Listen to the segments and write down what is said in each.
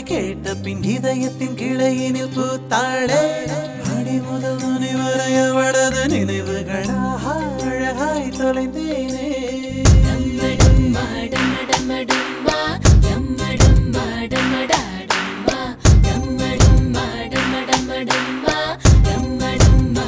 கேட்ட பின் இதயத்தின் கிளையினில் பூத்தாளே அடி முதல் நுனி வரை அவளது நினைவுகளாக அழகாய் தொலைந்தேனே டம்மடும்மா டம்மடம்மடும்மா டம்மடும்மா டம்மடாடம்மா டம்மடும்மா டம்மடம்மடும்மா டம்மடும்மா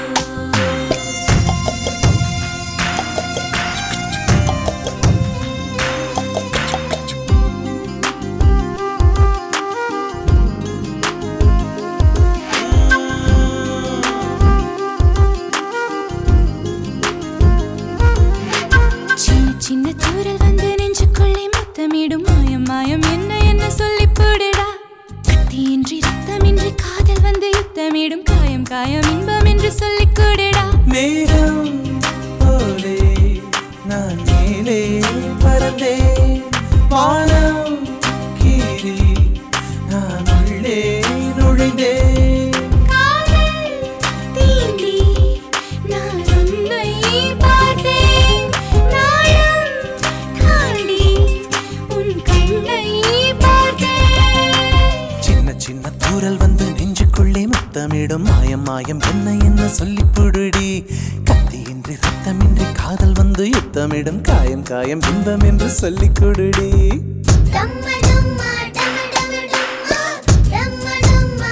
சின்ன சின்ன தூரல் வந்து நெஞ்சுக்குள்ளே முத்தமிடும் மாயம் மாயம் என்ன என்ன சொல்லி போடுடா கத்தியின்றி ரத்தமின்றி காதல் வந்து யுத்தமிடும் காயம் காயம் இன்பம் என்று சொல்லிக் கூடுடா மேகம் போலே நான் மேலே பறந்தேன் வானம் கீறி நான் உள்ளே நுழைந்தேன் காதல் தீண்டி நான் உன்னை பார்த்தேன் நாயம் காணி உன் கண்ணை பார்த்தேன் சின்ன சின்ன தூரல் வந்து நெஞ்சுக்குள்ளே முத்தமிடும் மாயம் மாயம் என்ன என்ன சொல்லி புடுடி கத்தியின்றி ரத்தமின்றி காதல் வந்து யுத்தமிடும் காயம் காயம் இன்பம் என்று சொல்லிக் கொடுடி டம்மடம்மா டம்மடமடம்மா டம்மடம்மா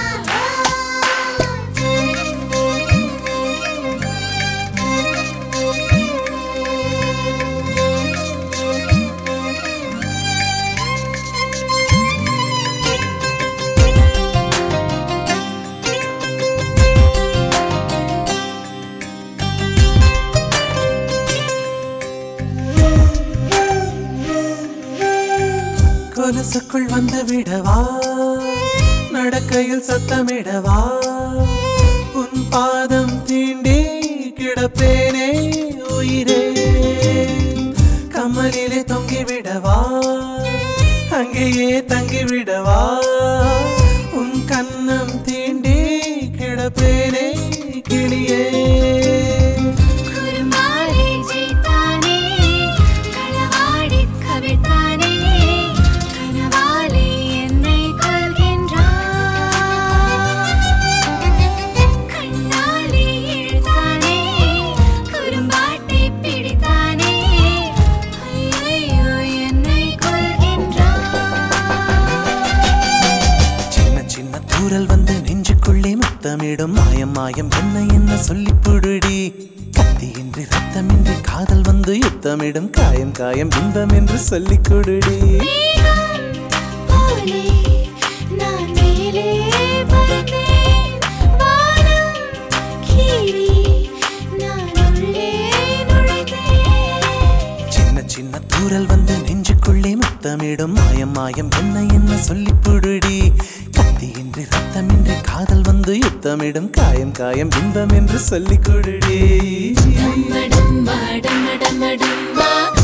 கொலுசுக்குள் வந்து விடவா நடக்கையில் சத்தமிடவா உன் பாதம் தீண்டி கிடப்பேனே உயிரே கமலிலே தொங்கி விடவா அங்கேயே தங்கி விடவா உன் கண்ணம் தீண்டி கிடப்பேனே கிளியே குருமாலே ஜெயித்தானே களவாடி கவிழ்த்தானே கனவாலே என்னை கொள்கின்றான் கண்ணாலே இழுத்தானே குறும்பாட்டை பிடித்தானே ஐயையோ என்னை கொள்கின்றான் சின்ன சின்ன தூரல் வந்து நெஞ்சுக்குள்ளே முத்தமிடும் மாயம் மாயம் என்ன என்ன சொல்லி புடுடி கத்தியின்றி ரத்தமின்றி காதல் வந்து யுத்தமிடும் காயம் காயம் இன்பம் என்று சொல்லிக் கொடுடி மேகம் போலே நான் மேலே பறந்தேன் வானம் கீறி நான் உள்ளே நுழைந்தேன் சின்ன சின்ன தூரல் வந்து நெஞ்சுக்குள்ளே முத்தமிடும் மாயம் மாயம் என்ன என்ன சொல்லி புடுடி கத்தியின்றி ரத்தமின்றி காதல் வந்து யுத்தமிடும் காயம் காயம் இன்பம் என்று சொல்லிக் கொடுடி டம்மடம்மா டம்மடம்மடம்மா